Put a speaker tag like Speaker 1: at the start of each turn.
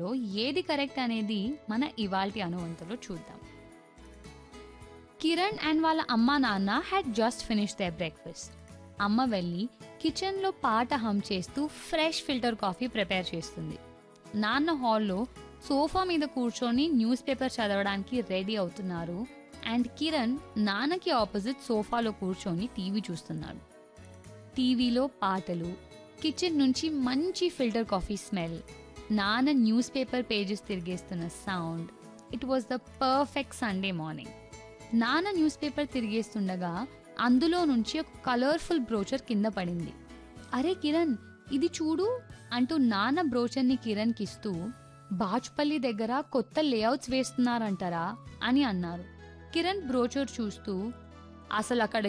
Speaker 1: ఆప్షన్స్లో ఏది కరెక్ట్ అనేది మన ఇవాల్టి అనువంతలో చూద్దాం కిరణ్ అండ్ వాళ్ళ అమ్మ నాన్న had just finish they breakfast అమ్మ వెళ్ళి కిచెన్లో పాట హమ్ చేస్తూ ఫ్రెష్ ఫిల్టర్ కాఫీ ప్రిపేర్ చేస్తుంది నాన్న హాల్లో సోఫా మీద కూర్చొని న్యూస్ పేపర్ చదవడానికి రెడీ అవుతున్నారు అండ్ కిరణ్ నాన్నకి ఆపోజిట్ సోఫాలో కూర్చొని టీవీ చూస్తున్నాడు టీవీలో పాటలు కిచెన్ నుంచి మంచి ఫిల్టర్ కాఫీ స్మెల్ నాన్న న్యూస్ పేపర్ పేజెస్ తిరిగేస్తున్న sound it was the perfect Sunday morning నాన్న న్యూస్ పేపర్ తిరిగేస్తుండగా అందులో నుంచి ఒక కలర్ఫుల్ బ్రోచర్ కింద పడింది అరే కిరణ్ ఇది చూడు అంటూ నాన్న బ్రోచర్ని కిరణ్కి ఇస్తూ బాచుపల్లి దగ్గర కొత్త లేఅవుట్స్ వేస్తున్నారంటారా అని అన్నారు కిరణ్ బ్రోచర్ చూస్తూ అసలు అక్కడ